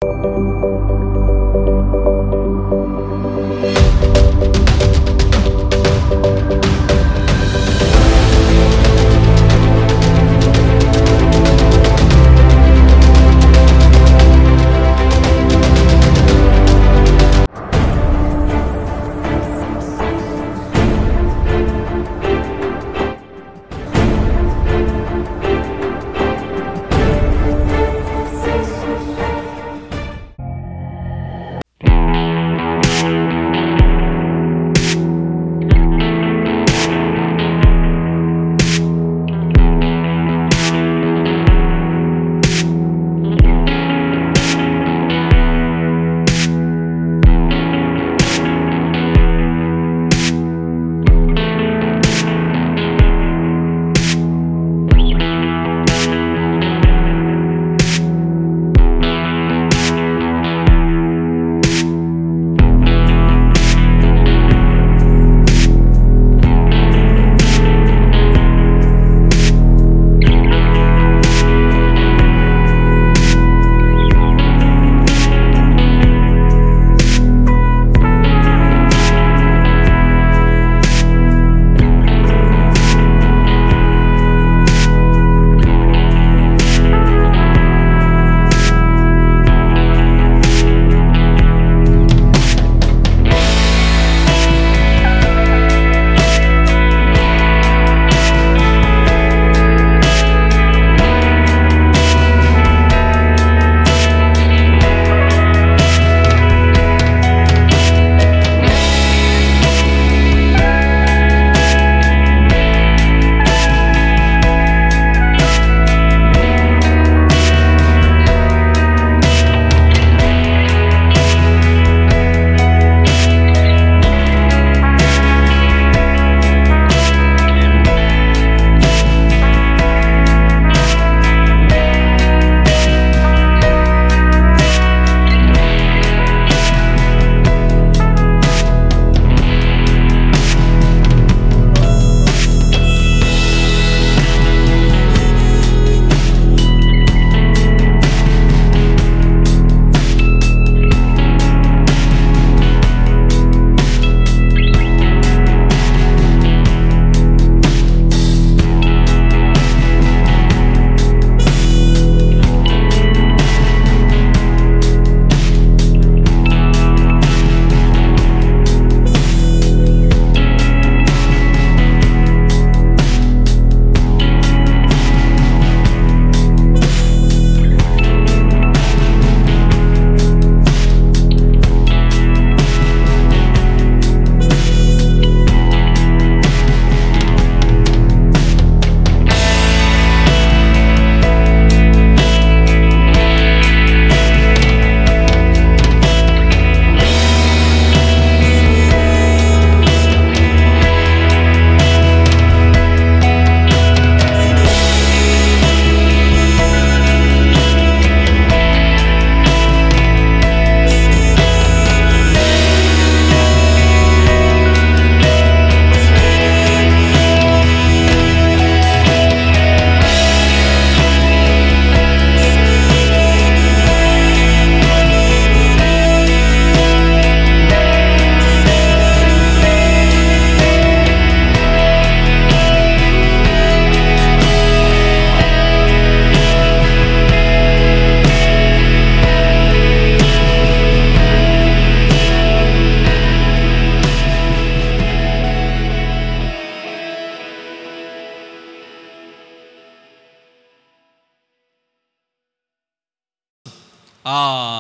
ఆ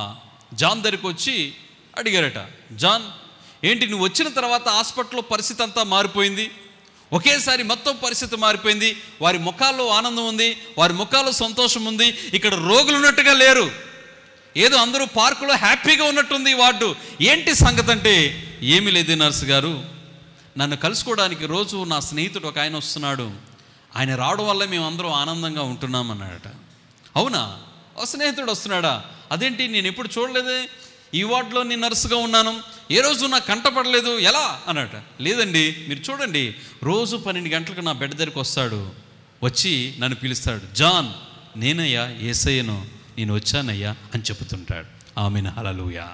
జాన్ దగ్గరికి వచ్చి అడిగారట జాన్ ఏంటి నువ్వు వచ్చిన తర్వాత హాస్పిటల్లో పరిస్థితి అంతా మారిపోయింది ఒకేసారి మొత్తం పరిస్థితి మారిపోయింది వారి ముఖాల్లో ఆనందం ఉంది వారి ముఖాల్లో సంతోషం ఉంది ఇక్కడ రోగులు ఉన్నట్టుగా లేరు ఏదో అందరూ పార్కులో హ్యాపీగా ఉన్నట్టుంది ఈ వార్డు ఏంటి సంగతి అంటే ఏమీ లేదు నర్సు గారు నన్ను కలుసుకోవడానికి రోజు నా స్నేహితుడు ఒక ఆయన వస్తున్నాడు ఆయన రావడం వల్ల మేము అందరం ఆనందంగా ఉంటున్నాం అన్నాడట అవునా ఓ స్నేహితుడు వస్తున్నాడా అదేంటి నేను ఎప్పుడు చూడలేదే ఈ వార్డులో నేను నర్సుగా ఉన్నాను ఏ రోజు నాకు కంటపడలేదు ఎలా అన్నట లేదండి మీరు చూడండి రోజు పన్నెండు గంటలకు నా బెడ్ దగ్గరికి వస్తాడు వచ్చి నన్ను పిలుస్తాడు జాన్ నేనయ్యా ఏసయ్యను నేను వచ్చానయ్యా అని చెబుతుంటాడు ఆమెను హలలుయా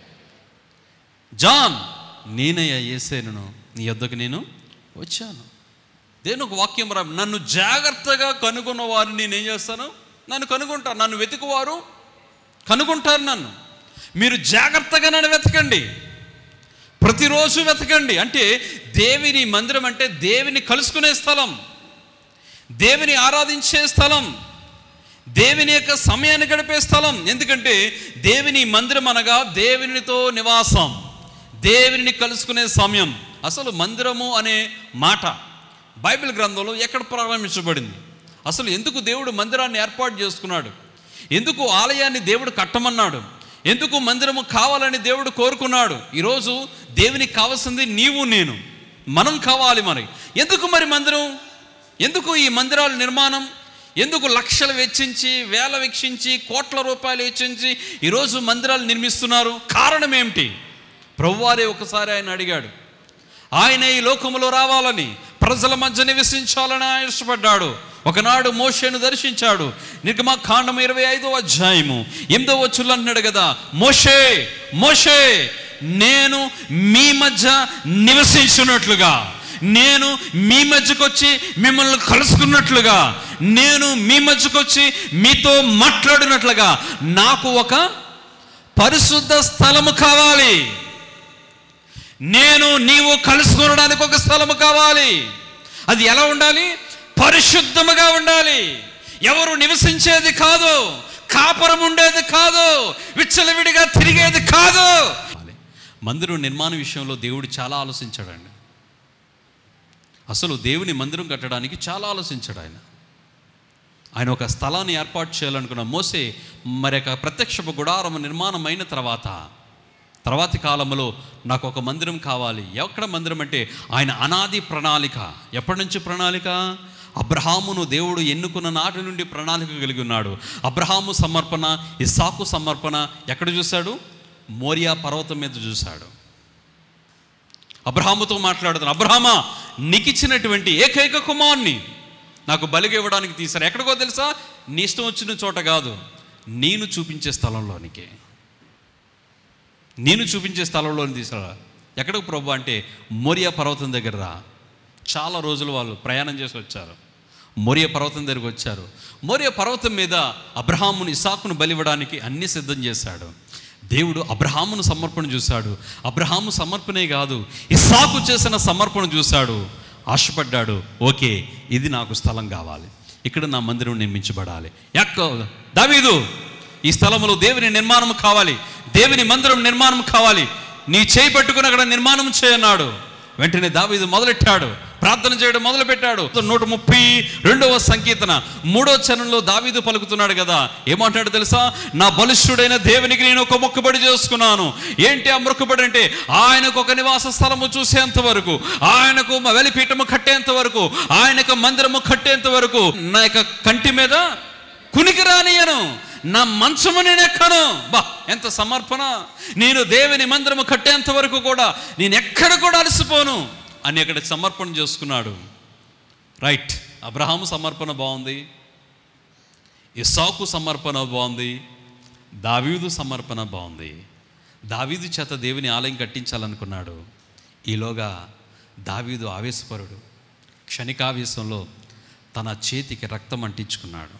జాన్ నేనయ్యా ఏసేను నీ యొద్దకు నేను వచ్చాను దేని ఒక వాక్యం రా నన్ను జాగ్రత్తగా కనుగొన్న వారిని నేనేం చేస్తాను నన్ను కనుగొంటాను నన్ను వెతుకువారు కనుగొంటారు నన్ను మీరు జాగ్రత్తగా నన్ను వెతకండి ప్రతిరోజు వెతకండి అంటే దేవిని మందిరం అంటే దేవిని కలుసుకునే స్థలం దేవిని ఆరాధించే స్థలం దేవుని యొక్క సమయాన్ని గడిపే స్థలం ఎందుకంటే దేవుని మందిరం అనగా దేవునితో నివాసం దేవుని కలుసుకునే సమయం అసలు మందిరము అనే మాట బైబిల్ గ్రంథంలో ఎక్కడ ప్రారంభించబడింది అసలు ఎందుకు దేవుడు మందిరాన్ని ఏర్పాటు చేసుకున్నాడు ఎందుకు ఆలయాన్ని దేవుడు కట్టమన్నాడు ఎందుకు మందిరము కావాలని దేవుడు కోరుకున్నాడు ఈరోజు దేవునికి కావాల్సింది నీవు నేను మనం కావాలి మరి ఎందుకు మరి మందిరం ఎందుకు ఈ మందిరాల నిర్మాణం ఎందుకు లక్షలు వెచ్చించి వేల వెచ్చించి కోట్ల రూపాయలు వెచ్చించి ఈరోజు మందిరాలు నిర్మిస్తున్నారు కారణం ఏమిటి ప్రభువారే ఒకసారి ఆయన అడిగాడు ఆయన ఈ లోకములో రావాలని ప్రజల మధ్య నివసించాలని ఆయన ఇష్టపడ్డాడు ఒకనాడు మోషేను దర్శించాడు నిర్గమా కాండం ఇరవై ఐదో అధ్యాయము ఎనిమిదో వచ్చులు అంటున్నాడు కదా మోషే మోషే నేను మీ మధ్య నివసించినట్లుగా నేను మీ మధ్యకు వచ్చి మిమ్మల్ని కలుసుకున్నట్లుగా నేను మీ మధ్యకు వచ్చి మీతో మాట్లాడినట్లుగా నాకు ఒక పరిశుద్ధ స్థలము కావాలి నేను నీవు కలుసుకోవడానికి ఒక స్థలము కావాలి అది ఎలా ఉండాలి పరిశుద్ధముగా ఉండాలి ఎవరు నివసించేది కాదు కాపురం ఉండేది కాదు విచ్చలవిడిగా తిరిగేది కాదు మందిరం నిర్మాణ విషయంలో దేవుడు చాలా ఆలోచించాడండి అసలు దేవుని మందిరం కట్టడానికి చాలా ఆలోచించాడు ఆయన ఆయన ఒక స్థలాన్ని ఏర్పాటు చేయాలనుకున్న మోసే మరి ఒక ప్రత్యక్షపు గుడారం నిర్మాణం అయిన తర్వాత తర్వాతి కాలంలో నాకు ఒక మందిరం కావాలి ఎక్కడ మందిరం అంటే ఆయన అనాది ప్రణాళిక ఎప్పటి నుంచి ప్రణాళిక అబ్రహామును దేవుడు ఎన్నుకున్న నాటి నుండి ప్రణాళిక కలిగి ఉన్నాడు అబ్రహాము సమర్పణ ఇస్సాకు సమర్పణ ఎక్కడ చూశాడు మోరియా పర్వతం మీద చూశాడు అబ్రహాముతో మాట్లాడుతాను అబ్రహామా నీకిచ్చినటువంటి ఏకైక కుమార్ని నాకు బలిగా ఇవ్వడానికి తీశారు ఎక్కడికో తెలుసా నీ ఇష్టం వచ్చిన చోట కాదు నేను చూపించే స్థలంలోనికి నేను చూపించే స్థలంలోని తీసుకురా ఎక్కడికి ప్రభు అంటే మోరియా పర్వతం దగ్గర రా చాలా రోజులు వాళ్ళు ప్రయాణం చేసి వచ్చారు మోరియా పర్వతం దగ్గరికి వచ్చారు మోరియా పర్వతం మీద అబ్రహామును ఇసాకును బలివ్వడానికి అన్ని సిద్ధం చేశాడు దేవుడు అబ్రహామును సమర్పణ చూశాడు అబ్రహాము సమర్పణే కాదు ఇసాకు చేసిన సమర్పణ చూశాడు ఆశపడ్డాడు ఓకే ఇది నాకు స్థలం కావాలి ఇక్కడ నా మందిరం నిర్మించబడాలి ఎక్క దావీదు ఈ స్థలంలో దేవుని నిర్మాణం కావాలి దేవుని మందిరం నిర్మాణం కావాలి నీ చేయి పట్టుకుని అక్కడ నిర్మాణం చేయన్నాడు వెంటనే దావీదు మొదలెట్టాడు ప్రార్థన చేయడం మొదలుపెట్టాడు నూట ముప్పై రెండవ సంకీర్తన మూడో చరణంలో దావీదు పలుకుతున్నాడు కదా ఏమంటాడు తెలుసా నా బలిష్ఠుడైన దేవునికి నేను ఒక మొక్కుబడి చేసుకున్నాను ఏంటి ఆ మొక్కుబడి అంటే ఆయనకు ఒక నివాస స్థలము చూసేంత వరకు ఆయనకు వెలిపీఠము కట్టేంత వరకు ఆయనకు మందిరము కట్టేంత వరకు నా యొక్క కంటి మీద కునికి రానియను నా మంచము నేను ఎక్కను బా ఎంత సమర్పణ నేను దేవుని మందిరము కట్టేంత వరకు కూడా నేను ఎక్కడ కూడా అలసిపోను అని అక్కడ సమర్పణ చేసుకున్నాడు రైట్ అబ్రహాము సమర్పణ బాగుంది ఇసాకు సమర్పణ బాగుంది దావీదు సమర్పణ బాగుంది దావీదు చేత దేవుని ఆలయం కట్టించాలనుకున్నాడు ఈలోగా దావీదు ఆవేశపరుడు క్షణికావేశంలో తన చేతికి రక్తం అంటించుకున్నాడు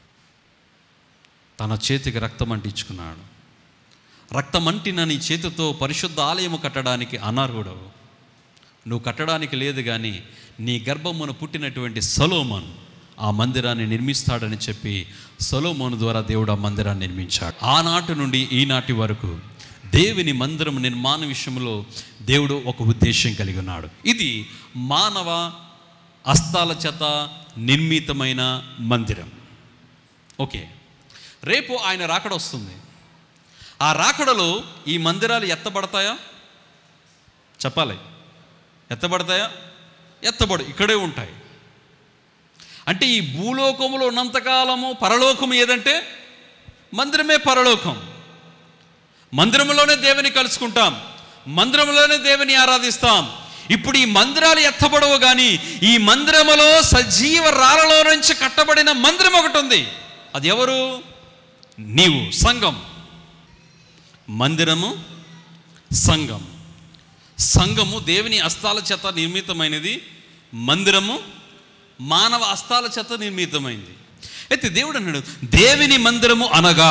తన చేతికి రక్తం అంటించుకున్నాడు రక్తం అంటిన నీ చేతితో పరిశుద్ధ ఆలయము కట్టడానికి అనర్హుడు నువ్వు కట్టడానికి లేదు కానీ నీ గర్భమును పుట్టినటువంటి సలోమన్ ఆ మందిరాన్ని నిర్మిస్తాడని చెప్పి సలోమోను ద్వారా దేవుడు ఆ మందిరాన్ని నిర్మించాడు ఆనాటి నుండి ఈనాటి వరకు దేవుని మందిరం నిర్మాణ విషయంలో దేవుడు ఒక ఉద్దేశం కలిగి ఉన్నాడు ఇది మానవ అస్తాల చేత నిర్మితమైన మందిరం ఓకే రేపు ఆయన రాకడ వస్తుంది ఆ రాకడలో ఈ మందిరాలు ఎత్తబడతాయా చెప్పాలి ఎత్తబడతాయా ఎత్తబడు ఇక్కడే ఉంటాయి అంటే ఈ భూలోకములో ఉన్నంతకాలము పరలోకం ఏదంటే మందిరమే పరలోకం మందిరంలోనే దేవుని కలుసుకుంటాం మందిరంలోనే దేవుని ఆరాధిస్తాం ఇప్పుడు ఈ మందిరాలు ఎత్తబడవు కానీ ఈ మందిరములో సజీవ రాళ్ళలో నుంచి కట్టబడిన మందిరం ఒకటి ఉంది అది ఎవరు నీవు సంఘం మందిరము సంఘం సంఘము దేవుని హస్తాల చేత నిర్మితమైనది మందిరము మానవ హస్తాల చేత నిర్మితమైంది అయితే దేవుడు అన్నాడు దేవుని మందిరము అనగా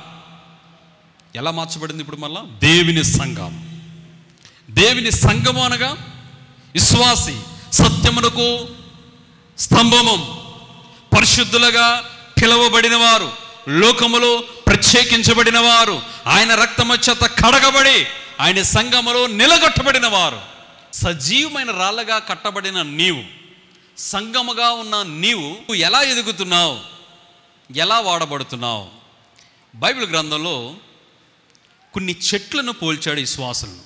ఎలా మార్చబడింది ఇప్పుడు మళ్ళా దేవుని సంఘం దేవుని సంఘము అనగా విశ్వాసి సత్యమునకు స్తంభము పరిశుద్ధులుగా పిలువబడిన వారు లోకములో ప్రత్యేకించబడిన వారు ఆయన రక్తము చేత కడగబడి ఆయన సంఘములో నిలగొట్టబడిన వారు సజీవమైన రాళ్ళగా కట్టబడిన నీవు సంగముగా ఉన్న నీవు ఎలా ఎదుగుతున్నావు ఎలా వాడబడుతున్నావు బైబిల్ గ్రంథంలో కొన్ని చెట్లను పోల్చాడు ఈ శ్వాసలను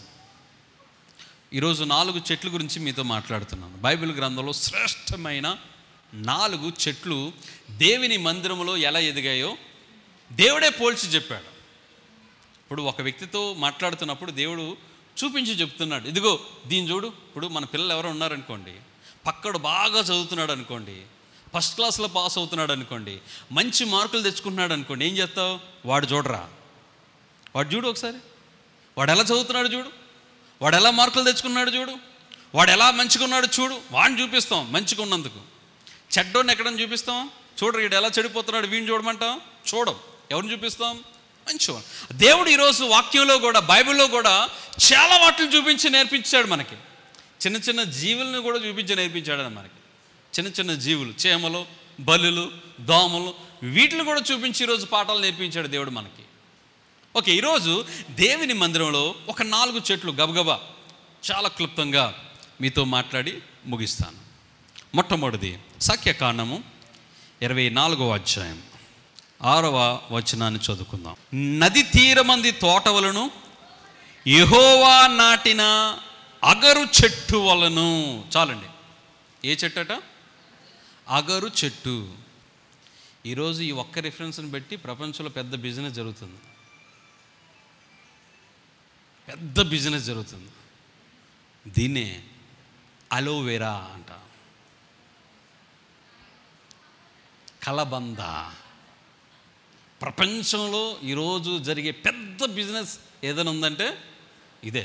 ఈరోజు నాలుగు చెట్ల గురించి మీతో మాట్లాడుతున్నాను బైబిల్ గ్రంథంలో శ్రేష్టమైన నాలుగు చెట్లు దేవుని మందిరములో ఎలా ఎదిగాయో దేవుడే పోల్చి చెప్పాడు ఇప్పుడు ఒక వ్యక్తితో మాట్లాడుతున్నప్పుడు దేవుడు చూపించి చెప్తున్నాడు ఇదిగో దీని చూడు ఇప్పుడు మన పిల్లలు ఎవరు ఉన్నారనుకోండి పక్కడు బాగా చదువుతున్నాడు అనుకోండి ఫస్ట్ క్లాస్లో పాస్ అవుతున్నాడు అనుకోండి మంచి మార్కులు తెచ్చుకుంటున్నాడు అనుకోండి ఏం చేస్తావు వాడు చూడరా వాడు చూడు ఒకసారి వాడు ఎలా చదువుతున్నాడు చూడు వాడు ఎలా మార్కులు తెచ్చుకున్నాడు చూడు వాడు ఎలా మంచిగా ఉన్నాడు చూడు వాడిని చూపిస్తాం మంచిగా ఉన్నందుకు చెడ్డోని ఎక్కడని చూపిస్తాం చూడరు వీడు ఎలా చెడిపోతున్నాడు వీడిని చూడమంటాం చూడం ఎవరిని చూపిస్తాం మంచివాడు దేవుడు ఈరోజు వాక్యంలో కూడా బైబిల్లో కూడా చాలా వాటిని చూపించి నేర్పించాడు మనకి చిన్న చిన్న జీవులను కూడా చూపించి నేర్పించాడు మనకి చిన్న చిన్న జీవులు చేమలు బలులు దోమలు వీటిని కూడా చూపించి ఈరోజు పాఠాలు నేర్పించాడు దేవుడు మనకి ఓకే ఈరోజు దేవుని మందిరంలో ఒక నాలుగు చెట్లు గబగబా చాలా క్లుప్తంగా మీతో మాట్లాడి ముగిస్తాను మొట్టమొదటిది సఖ్యకాండము ఇరవై నాలుగవ అధ్యాయం ఆరవ వచనాన్ని చదువుకుందాం నది తీరమంది తోటవలను యెహోవా నాటిన అగరు చెట్టు వలను చాలండి ఏ చెట్టు అట అగరు చెట్టు ఈరోజు ఈ ఒక్క రిఫరెన్స్ని బట్టి ప్రపంచంలో పెద్ద బిజినెస్ జరుగుతుంది పెద్ద బిజినెస్ జరుగుతుంది దీన్నే అలోవెరా అంట కలబంద ప్రపంచంలో ఈరోజు జరిగే పెద్ద బిజినెస్ ఏదైనా ఉందంటే ఇదే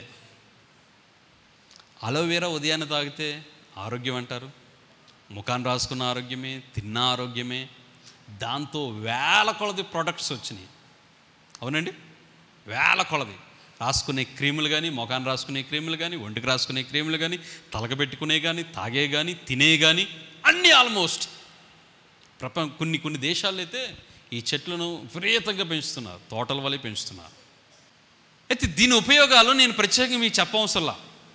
అలోవెరా ఉదయాన్నే తాగితే ఆరోగ్యం అంటారు ముఖాన్ని రాసుకున్న ఆరోగ్యమే తిన్న ఆరోగ్యమే దాంతో వేల కొలది ప్రొడక్ట్స్ వచ్చినాయి అవునండి వేల కొలది రాసుకునే క్రీములు కానీ ముఖాన్ని రాసుకునే క్రీములు కానీ ఒంటికి రాసుకునే క్రీములు కానీ తలకబెట్టుకునే కానీ తాగే కానీ తినే కానీ అన్నీ ఆల్మోస్ట్ ప్రపంచ కొన్ని కొన్ని దేశాల్లో అయితే ఈ చెట్లను విపరీతంగా పెంచుతున్నారు తోటల వల్ల పెంచుతున్నారు అయితే దీని ఉపయోగాలు నేను ప్రత్యేకంగా మీకు చెప్పవసరంలా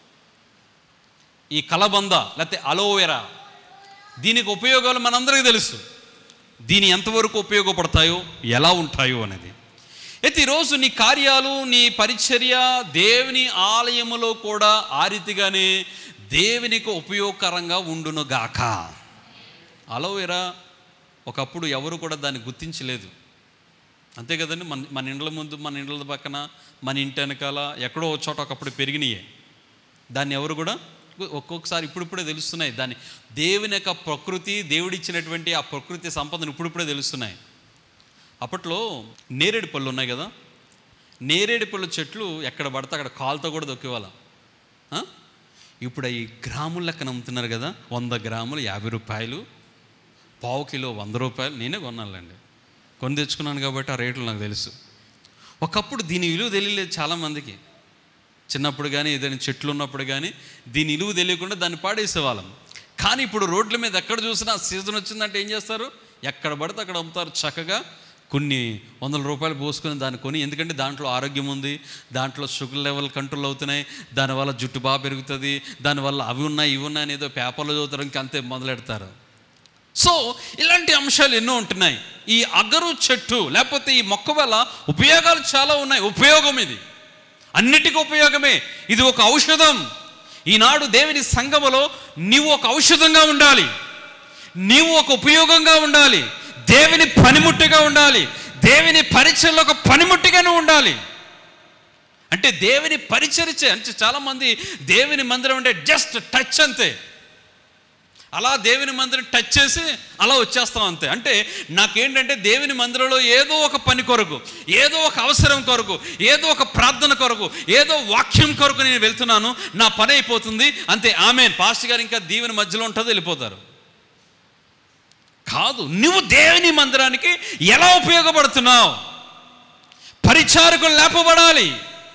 ఈ కలబంద లేకపోతే అలోవెరా దీనికి ఉపయోగాలు మనందరికీ తెలుసు దీని ఎంతవరకు ఉపయోగపడతాయో ఎలా ఉంటాయో అనేది అయితే ఈరోజు నీ కార్యాలు నీ పరిచర్య దేవుని ఆలయములో కూడా ఆ రీతిగానే దేవునికి ఉపయోగకరంగా ఉండునుగాక అలోవెరా ఒకప్పుడు ఎవరు కూడా దాన్ని గుర్తించలేదు అంతే కదండి మన మన ఇండ్ల ముందు మన ఇండ్ల పక్కన మన ఇంటి వెనకాల ఎక్కడో ఒక చోట ఒకప్పుడు పెరిగినాయే దాన్ని ఎవరు కూడా ఒక్కొక్కసారి ఇప్పుడిప్పుడే తెలుస్తున్నాయి దాన్ని దేవుని యొక్క ప్రకృతి దేవుడిచ్చినటువంటి ఆ ప్రకృతి సంపదను ఇప్పుడిప్పుడే తెలుస్తున్నాయి అప్పట్లో నేరేడు పళ్ళు ఉన్నాయి కదా నేరేడు పళ్ళు చెట్లు ఎక్కడ పడితే అక్కడ కాలుతో కూడా దొక్కేవాళ్ళ ఆ? ఇప్పుడు అవి గ్రాముల లెక్కన అమ్ముతున్నారు కదా వంద గ్రాములు యాభై రూపాయలు పావు కిలో వంద రూపాయలు నేనే కొన్నానులేండి కొని తెచ్చుకున్నాను కాబట్టి ఆ రేట్లు నాకు తెలుసు ఒకప్పుడు దీని విలువ తెలియలేదు చాలామందికి చిన్నప్పుడు కానీ ఏదైనా చెట్లు ఉన్నప్పుడు కానీ దీని విలువ తెలియకుండా దాన్ని పాడేసేవాళ్ళం కానీ ఇప్పుడు రోడ్ల మీద ఎక్కడ చూసినా సీజన్ వచ్చిందంటే ఏం చేస్తారు ఎక్కడ పడితే అక్కడ అమ్ముతారు చక్కగా కొన్ని వందల రూపాయలు పోసుకొని దాన్ని కొని ఎందుకంటే దాంట్లో ఆరోగ్యం ఉంది దాంట్లో షుగర్ లెవెల్ కంట్రోల్ అవుతున్నాయి దానివల్ల జుట్టు బాగా పెరుగుతుంది దానివల్ల అవి ఉన్నాయి ఇవి ఉన్నాయి అని ఏదో పేపర్లో చదువుతారు ఇంకా అంతే మొదలెడతారు సో ఇలాంటి అంశాలు ఎన్నో ఉంటున్నాయి ఈ అగరు చెట్టు లేకపోతే ఈ మొక్క వల్ల ఉపయోగాలు చాలా ఉన్నాయి ఉపయోగం ఇది అన్నిటికీ ఉపయోగమే ఇది ఒక ఔషధం ఈనాడు దేవుని సంఘములో నీవు ఒక ఔషధంగా ఉండాలి నీవు ఒక ఉపయోగంగా ఉండాలి దేవుని పనిముట్టుగా ఉండాలి దేవుని పరిచయలో ఒక పనిముట్టుగానే ఉండాలి అంటే దేవుని పరిచరిచే అంటే చాలామంది దేవుని మందిరం అంటే జస్ట్ టచ్ అంతే అలా దేవుని మందిరం టచ్ చేసి అలా వచ్చేస్తాం అంతే అంటే నాకేంటంటే దేవుని మందిరంలో ఏదో ఒక పని కొరకు ఏదో ఒక అవసరం కొరకు ఏదో ఒక ప్రార్థన కొరకు ఏదో వాక్యం కొరకు నేను వెళ్తున్నాను నా పని అయిపోతుంది అంతే ఆమె పాస్టర్ గారు ఇంకా దీవెని మధ్యలో ఉంటుందో వెళ్ళిపోతారు కాదు నువ్వు దేవుని మందిరానికి ఎలా ఉపయోగపడుతున్నావు పరిచారకులు లేపబడాలి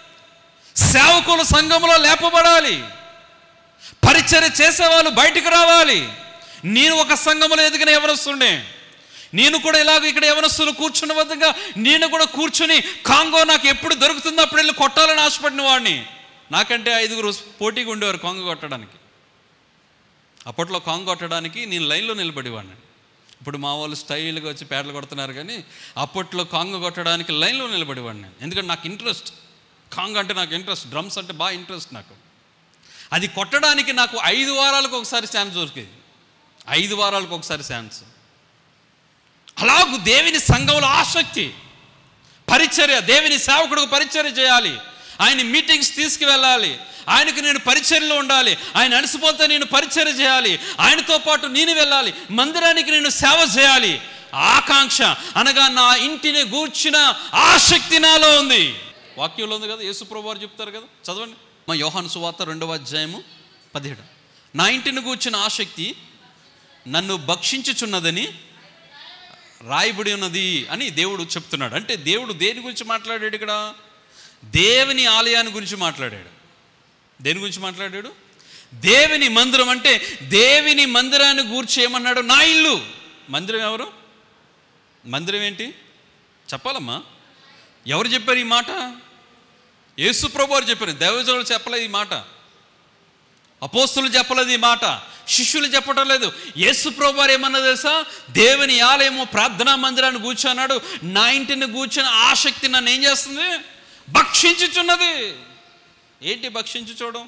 సేవకులు సంఘంలో లేపబడాలి పరిచర్య చేసేవాళ్ళు బయటికి రావాలి నేను ఒక సంఘంలో ఎదిగిన ఎవరొస్తుండే నేను కూడా ఇలాగ ఇక్కడ ఎవరస్తులు కూర్చున్న వద్దగా నేను కూడా కూర్చుని కాంగో నాకు ఎప్పుడు దొరుకుతుందో అప్పుడు వెళ్ళి కొట్టాలని ఆశపడిన వాడిని నాకంటే ఐదుగురు పోటీగా ఉండేవారు కాంగో కొట్టడానికి అప్పట్లో కాంగో కొట్టడానికి నేను లైన్లో నిలబడేవాడిని ఇప్పుడు మా వాళ్ళు స్టైల్గా వచ్చి పేటలు కొడుతున్నారు కానీ అప్పట్లో కాంగో కొట్టడానికి లైన్లో నిలబడేవాడిని ఎందుకంటే నాకు ఇంట్రెస్ట్ కాంగ్ అంటే నాకు ఇంట్రెస్ట్ డ్రమ్స్ అంటే బాగా ఇంట్రెస్ట్ నాకు అది కొట్టడానికి నాకు ఐదు వారాలకు ఒకసారి ఛాన్స్ దొరికేది ఐదు వారాలకు ఒకసారి ఛాన్స్ అలాగూ దేవుని సంఘంలో ఆసక్తి పరిచర్య దేవుని సేవకుడికి పరిచర్య చేయాలి ఆయన మీటింగ్స్ తీసుకువెళ్ళాలి ఆయనకు నేను పరిచర్యలో ఉండాలి ఆయన అలసిపోతే నేను పరిచర్య చేయాలి ఆయనతో పాటు నేను వెళ్ళాలి మందిరానికి నేను సేవ చేయాలి ఆకాంక్ష అనగా నా ఇంటిని గూర్చిన ఆసక్తి నాలో ఉంది వాక్యంలో ఉంది కదా యేసుప్రభు వారు చెప్తారు కదా చదవండి మా యోహాను సువార్త రెండవ అధ్యాయము పదిహేడు నా ఇంటిని గూర్చిన ఆసక్తి నన్ను భక్షించుచున్నదని రాయబడి ఉన్నది అని దేవుడు చెప్తున్నాడు అంటే దేవుడు దేని గురించి మాట్లాడాడు ఇక్కడ దేవుని ఆలయాన్ని గురించి మాట్లాడాడు దేని గురించి మాట్లాడాడు దేవుని మందిరం అంటే దేవుని మందిరాన్ని గూర్చి ఏమన్నాడు నా ఇల్లు మందిరం ఎవరు మందిరం ఏంటి చెప్పాలమ్మా ఎవరు చెప్పారు ఈ మాట యేసు ప్రభు వారు చెప్పారు దైవజనులు చెప్పలేదు ఈ మాట అపోస్తులు చెప్పలేదు ఈ మాట శిష్యులు చెప్పటం లేదు యేసు ప్రభు వారు ఏమన్నా తెలుసా దేవుని ఆలయము ప్రార్థనా మందిరాన్ని కూర్చున్నాడు నా ఇంటిని కూర్చున్న ఆసక్తి నన్ను ఏం చేస్తుంది భక్షించుచున్నది ఏంటి భక్షించుచూడడం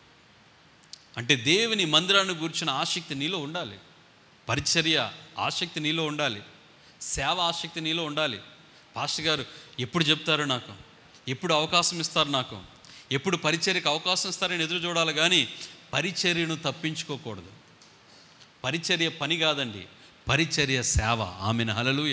అంటే దేవుని మందిరాన్ని కూర్చున్న ఆసక్తి నీలో ఉండాలి పరిచర్య ఆసక్తి నీలో ఉండాలి సేవ ఆసక్తి నీలో ఉండాలి పాస్టర్ గారు ఎప్పుడు చెప్తారు నాకు ఎప్పుడు అవకాశం ఇస్తారు నాకు ఎప్పుడు పరిచర్యకు అవకాశం ఇస్తారని ఎదురు చూడాలి కానీ పరిచర్యను తప్పించుకోకూడదు పరిచర్య పని కాదండి పరిచర్య సేవ ఆమెను హలలుయ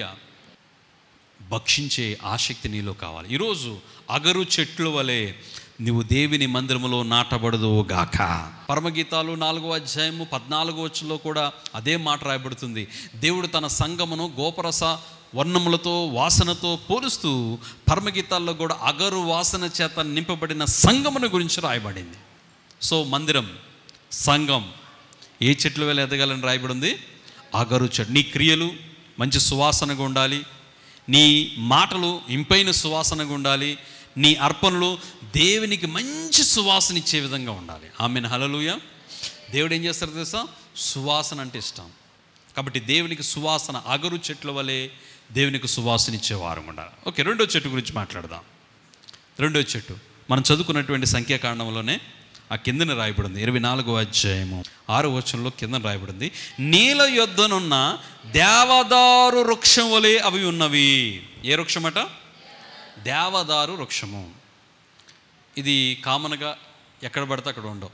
భక్షించే ఆసక్తి నీలో కావాలి ఈరోజు అగరు చెట్లు వలె నువ్వు దేవుని మందిరములో నాటబడదు గాక పరమగీతాలు నాలుగో అధ్యాయము పద్నాలుగో వచ్చులో కూడా అదే మాట రాయబడుతుంది దేవుడు తన సంగమును గోపరస వర్ణములతో వాసనతో పోలుస్తూ పరమగీతాల్లో కూడా అగరు వాసన చేత నింపబడిన సంగమును గురించి రాయబడింది సో మందిరం సంఘం ఏ చెట్లు వేళ ఎదగాలని రాయబడి ఉంది అగరు చెట్టు నీ క్రియలు మంచి సువాసనగా ఉండాలి నీ మాటలు ఇంపైన సువాసనగా ఉండాలి నీ అర్పణలు దేవునికి మంచి సువాసన ఇచ్చే విధంగా ఉండాలి ఆమెను హలలుయ దేవుడు ఏం చేస్తారు తెలుసా సువాసన అంటే ఇష్టం కాబట్టి దేవునికి సువాసన అగరు చెట్ల వలె దేవునికి సువాసన ఇచ్చేవారు ఉండాలి ఓకే రెండో చెట్టు గురించి మాట్లాడదాం రెండో చెట్టు మనం చదువుకున్నటువంటి సంఖ్యాకాండంలోనే ఆ కిందన రాయబడింది ఇరవై నాలుగో అధ్యాయము ఆరో వచనంలో కింద రాయబడింది నీల యొద్దనున్న దేవదారు వృక్షం వలె అవి ఉన్నవి ఏ వృక్షమట దేవదారు వృక్షము ఇది కామన్గా ఎక్కడ పడితే అక్కడ ఉండవు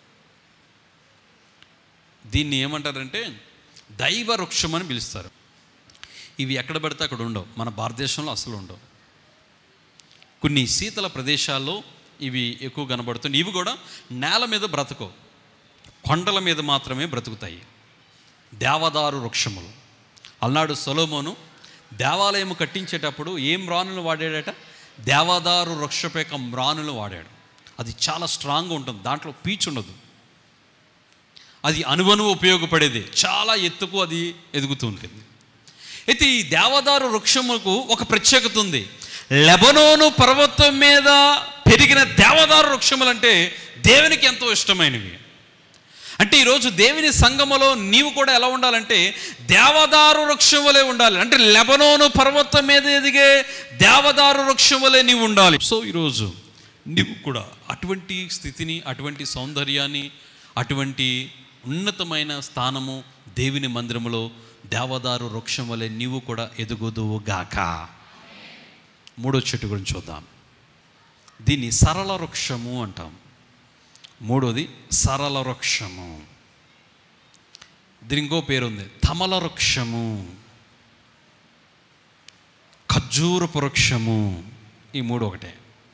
దీన్ని ఏమంటారంటే దైవ వృక్షం అని పిలుస్తారు ఇవి ఎక్కడ పడితే అక్కడ ఉండవు మన భారతదేశంలో అసలు ఉండవు కొన్ని శీతల ప్రదేశాల్లో ఇవి ఎక్కువ కనబడుతుంది ఇవి కూడా నేల మీద బ్రతకవు కొండల మీద మాత్రమే బ్రతుకుతాయి దేవదారు వృక్షములు అల్నాడు సొలోమోను దేవాలయం కట్టించేటప్పుడు ఏం రాణులు వాడాడట దేవదారు వృక్షపేక మ్రానులు వాడాడు అది చాలా స్ట్రాంగ్గా ఉంటుంది దాంట్లో పీచు ఉండదు అది అనువను ఉపయోగపడేది చాలా ఎత్తుకు అది ఎదుగుతూ ఉంటుంది అయితే ఈ దేవదారు వృక్షముకు ఒక ప్రత్యేకత ఉంది లెబనోను పర్వతం మీద పెరిగిన దేవదారు వృక్షములంటే దేవునికి ఎంతో ఇష్టమైనవి అంటే ఈరోజు దేవుని సంగములో నీవు కూడా ఎలా ఉండాలంటే దేవదారు వృక్షం వలె ఉండాలి అంటే లెబనోను పర్వతం మీద ఎదిగే దేవదారు వృక్షం వలె నీవు ఉండాలి సో ఈరోజు నీవు కూడా అటువంటి స్థితిని అటువంటి సౌందర్యాన్ని అటువంటి ఉన్నతమైన స్థానము దేవుని మందిరములో దేవదారు వృక్షం వలె నీవు కూడా ఎదుగుదువు గాక మూడో చెట్టు గురించి చూద్దాం దీన్ని సరళ వృక్షము అంటాం మూడోది సరళ వృక్షము దీని ఇంకో పేరు ఉంది తమల వృక్షము ఖర్జూరపు వృక్షము ఈ మూడు ఒకటే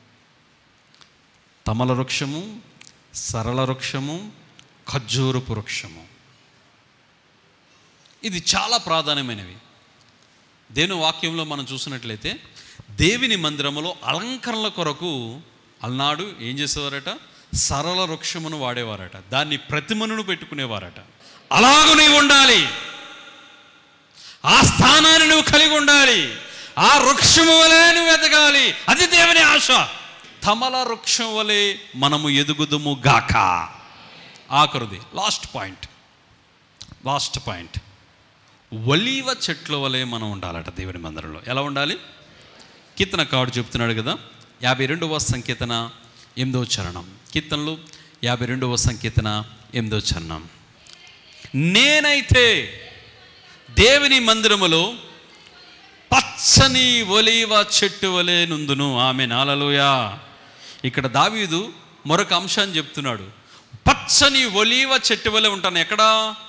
తమల వృక్షము సరళ వృక్షము ఖర్జూరపు వృక్షము ఇది చాలా ప్రాధాన్యమైనవి దేని వాక్యంలో మనం చూసినట్లయితే దేవుని మందిరములో అలంకరణల కొరకు అలనాడు ఏం చేసేవారట సరళ వృక్షమును వాడేవారట దాన్ని ప్రతిమను పెట్టుకునేవారట అలాగ నీవు ఉండాలి ఆ స్థానాన్ని నువ్వు కలిగి ఉండాలి ఆ వృక్షము వలె నువ్వు ఎదగాలి అది దేవుని ఆశ తమల వృక్షం వలె మనము ఎదుగుదుము గాక ఆఖరుది లాస్ట్ పాయింట్ లాస్ట్ పాయింట్ ఒలీవ చెట్ల వలె మనం ఉండాలట దేవుని మందిరంలో ఎలా ఉండాలి కీర్తనకారుడు చెప్తున్నాడు కదా యాభై రెండవ సంకీర్తన ఎనిమిదో చరణం కీర్తనలు యాభై రెండవ సంకీర్తన ఎనిమిదో చరణం నేనైతే దేవుని మందిరములో పచ్చని ఒలీవ చెట్టు వలె నుందును ఆమె నాలలోయా ఇక్కడ దావీదు మరొక అంశాన్ని చెప్తున్నాడు పచ్చని ఒలీవ చెట్టు వలె ఉంటాను ఎక్కడా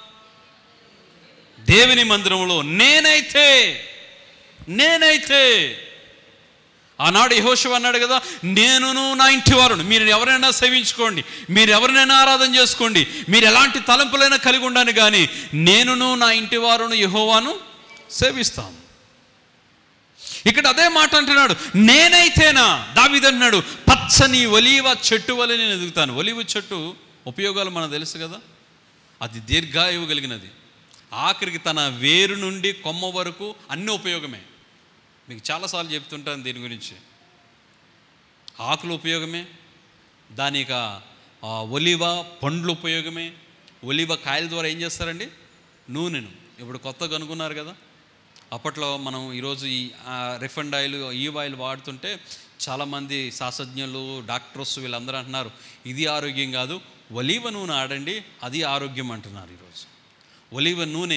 దేవుని మందిరంలో నేనైతే నేనైతే ఆనాడు యహోశివ అన్నాడు కదా నేనును నా ఇంటి వారును మీరు ఎవరైనా సేవించుకోండి మీరు ఎవరినైనా ఆరాధన చేసుకోండి మీరు ఎలాంటి తలంపులైనా కలిగి ఉండాలి కానీ నేనును నా ఇంటి వారును యహోవాను సేవిస్తాం ఇక్కడ అదే మాట అంటున్నాడు నేనైతేనా దావిదన్నాడు పచ్చని ఒలీవ చెట్టు వలె నేను ఎదుగుతాను ఒలివ చెట్టు ఉపయోగాలు మనకు తెలుసు కదా అది దీర్ఘాయువు కలిగినది ఆఖరికి తన వేరు నుండి కొమ్మ వరకు అన్ని ఉపయోగమే మీకు చాలాసార్లు చెప్తుంటాను దీని గురించి ఆకులు ఉపయోగమే దాని యొక్క ఆ, ఒలివ పండ్లు ఉపయోగమే ఒలివ కాయల ద్వారా ఏం చేస్తారండి నూనెను ఇప్పుడు కొత్తగా కనుక్కున్నారు కదా అప్పట్లో మనం ఈరోజు ఈ రిఫండ్ ఆయిల్ ఈ ఆయిల్ వాడుతుంటే చాలామంది శాస్త్రజ్ఞులు డాక్టర్స్ వీళ్ళందరూ అంటున్నారు ఇది ఆరోగ్యం కాదు ఒలివ నూనె ఆడండి అది ఆరోగ్యం అంటున్నారు ఈరోజు ఒలివ నూనె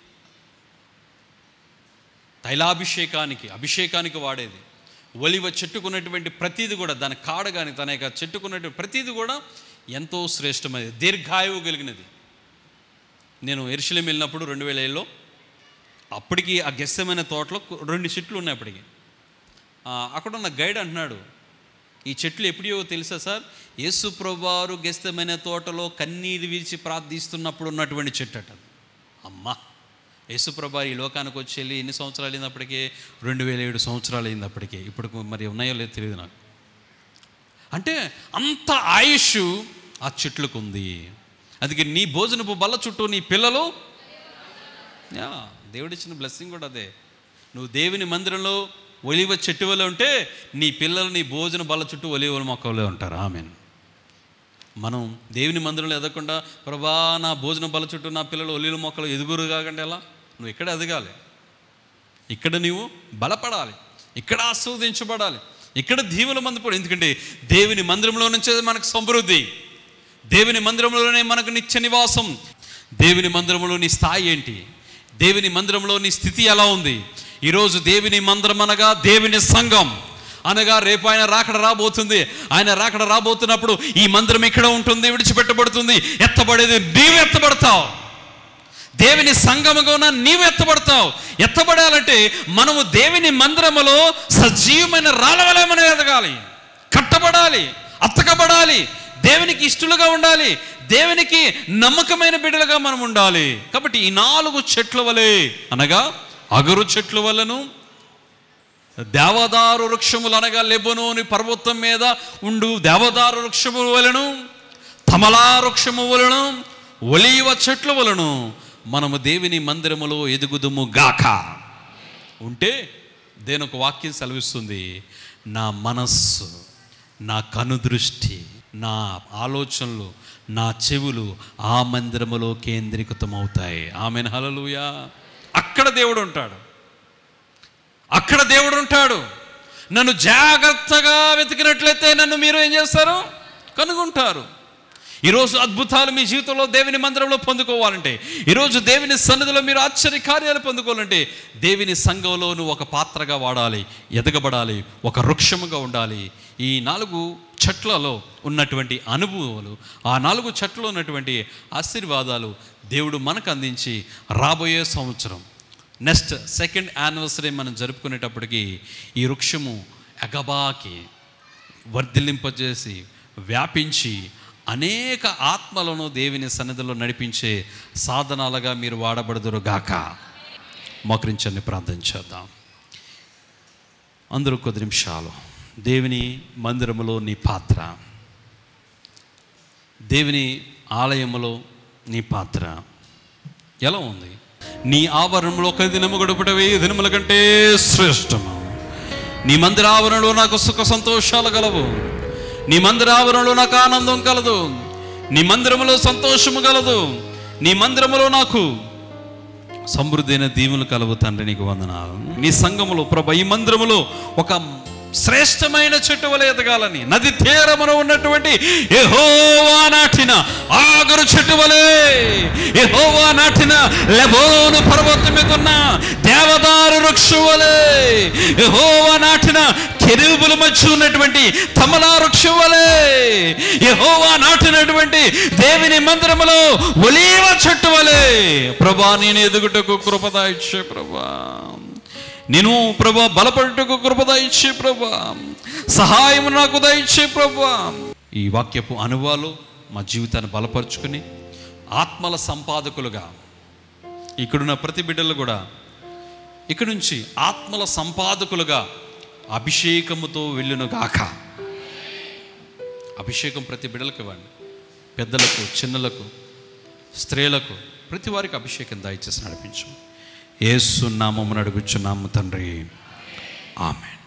తైలాభిషేకానికి అభిషేకానికి వాడేది ఒలివ చెట్టుకున్నటువంటి ప్రతిది కూడా దాని కాడ కానీ తన యొక్క చెట్టుకున్నటువంటి ప్రతిది కూడా ఎంతో శ్రేష్టమైనది దీర్ఘాయువు కలిగినది నేను ఎరుశలేం వెళ్ళినప్పుడు రెండు వేల ఏళ్ళలో అప్పటికి ఆ గెస్సమైన తోటలో కు- రెండు చెట్లు ఉన్నాయి అప్పటికి ఆ, అక్కడ ఉన్న గైడ్ అంటున్నాడు ఈ చెట్లు ఎప్పుడో తెలుసా సార్ యేసు ప్రభువారు గెస్తమైన తోటలో కన్నీరు విరిచి ప్రార్థిస్తున్నప్పుడు ఉన్నటువంటి చెట్టు అట అది. అమ్మా యేసుప్రభా ఈ లోకానికి వచ్చి వెళ్ళి ఎన్ని సంవత్సరాలు అయింది రెండు వేల ఏడు సంవత్సరాలు అయింది అప్పటికే ఇప్పుడు మరి ఉన్నాయో లేదో తెలియదు నాకు అంటే అంత ఆయుష్ ఆ చెట్లకు ఉంది అందుకే నీ భోజనపు బల్ల చుట్టూ నీ పిల్లలు యా దేవుడిచ్చిన బ్లెస్సింగ్ కూడా అదే నువ్వు దేవుని మందిరంలో ఒలివ చెట్టు వల్ల ఉంటే నీ పిల్లలు నీ భోజన బల్ల చుట్టూ ఒలివ మొక్కలే ఉంటారు ఆమెన్ మనం దేవుని మందిరంలో ఎదగకుండా ప్రభా నా భోజన బల చుట్టూ నా పిల్లలు ఒలివ మొక్కలు ఎదుగురు కాకంటే ఎలా నువ్వు ఇక్కడ ఎదగాలి ఇక్కడ నీవు బలపడాలి ఇక్కడ ఆస్వాదించబడాలి ఇక్కడ దీవుల మంది ఎందుకంటే దేవుని మందిరంలో నుంచే మనకు సమృద్ధి దేవుని మందిరంలోనే మనకు నిత్య నివాసం దేవుని మందిరంలో నీ స్థాయి ఏంటి దేవుని మందిరంలో నీ స్థితి ఎలా ఉంది ఈరోజు దేవుని మందిరం అనగా దేవుని సంఘం అనగా రేపు ఆయన రాకడ రాబోతుంది ఆయన రాకడ రాబోతున్నప్పుడు ఈ మందిరం ఇక్కడ ఉంటుంది విడిచిపెట్టబడుతుంది ఎత్తబడేది నీవు ఎత్తబడతావు దేవుని సంగముగా ఉన్న నీవు ఎత్తబడతావు ఎత్తబడాలంటే మనము దేవుని మందిరములో సజీవమైన రాళ్ళవలే మనం ఎదగాలి కట్టబడాలి అత్తకబడాలి దేవునికి ఇష్టలుగా ఉండాలి దేవునికి నమ్మకమైన బిడ్డలుగా మనం ఉండాలి కాబట్టి ఈ నాలుగు చెట్ల వలె అనగా అగరు చెట్ల వలను దేవదారు వృక్షములు అనగా లెబనోని పర్వతం మీద ఉండు దేవదారు వృక్షము వలను తమలా వృక్షము వలను ఒలీవ చెట్ల వలను మనము దేవుని మందిరములో ఎదుగుదుము గాక ఉంటే దేని ఒక వాక్యం సెలవిస్తుంది నా మనస్సు నా కనుదృష్టి నా ఆలోచనలు నా చెవులు ఆ మందిరములో కేంద్రీకృతమవుతాయి ఆమెను హలలుయా అక్కడ దేవుడు ఉంటాడు అక్కడ దేవుడు ఉంటాడు నన్ను జాగ్రత్తగా వెతికినట్లయితే నన్ను మీరు ఏం చేస్తారు కనుగొంటారు ఈరోజు అద్భుతాలు మీ జీవితంలో దేవుని మందిరంలో పొందుకోవాలంటే ఈరోజు దేవుని సన్నిధిలో మీరు ఆశ్చర్య కార్యాలు పొందుకోవాలంటే దేవుని సంఘంలో నువ్వు ఒక పాత్రగా వాడాలి ఎదగబడాలి ఒక వృక్షముగా ఉండాలి ఈ నాలుగు చెట్లలో ఉన్నటువంటి అనుభవాలు ఆ నాలుగు చెట్లలో ఉన్నటువంటి ఆశీర్వాదాలు దేవుడు మనకు అందించి రాబోయే సంవత్సరం నెక్స్ట్ సెకండ్ యానివర్సరీ మనం జరుపుకునేటప్పటికి ఈ వృక్షము ఎగబాకి వర్ధిల్లింపజేసి వ్యాపించి అనేక ఆత్మలను దేవుని సన్నిధిలో నడిపించే సాధనాలుగా మీరు వాడబడదురు గాక మోకరించండి ప్రార్థన చేద్దాం అందరూ కొద్ది నిమిషాలు దేవుని మందిరములో నీ పాత్ర దేవుని ఆలయములో నీ పాత్ర ఎలా ఉంది నీ ఆవరణంలో ఒక దినము గడుపుటవే దినముల కంటే శ్రేష్టము నీ మందిర ఆవరణలో నాకు సుఖ సంతోషాలు గలవు నీ మందిర ఆవరణలో నాకు ఆనందం కలదు నీ మందిరములో సంతోషము కలదు నీ మందిరములో నాకు సమృద్ధి అయిన దీవులు కలవు తండ్రి నీకు వందనాలు నీ సంఘములో ప్రభ ఈ మందిరములో ఒక శ్రేష్టమైన చెట్టు వలె ఎదగాలని నది తీరమున ఉన్నటువంటి ఎహోవా నాటిన ఆగరు చెట్టు వలె ఎహోవా నాటిన లెబోను పర్వతం మీద ఉన్న దేవదారు వృక్షం వలె ఎహోవా నాటిన కెరూబుల మధ్య ఉన్నటువంటి తమలా వృక్షం వలె యెహోవా నాటినటువంటి దేవుని మందిరములో ఒలీవ చెట్టు వలె ప్రభా నేను ఎదుగుటకు కృపద ఇచ్చే ప్రభా నేను ప్రభా బలపడుటకు కృపద ఇచ్చే ప్రభా సహాయం నాకు దయచే ప్రభా ఈ వాక్యపు అనుభవాలు మా జీవితాన్ని బలపరుచుకుని ఆత్మల సంపాదకులుగా ఇక్కడున్న ప్రతి బిడ్డలు కూడా ఇక్కడి నుంచి ఆత్మల సంపాదకులుగా అభిషేకముతో వెళ్ళును గాక అభిషేకం ప్రతి బిడ్డలకు ఇవ్వండి పెద్దలకు చిన్నలకు స్త్రీలకు ప్రతి వారికి అభిషేకం దయచేసి నడిపించు ఏసునామమును అడుగుచున్నాము తండ్రి ఆమె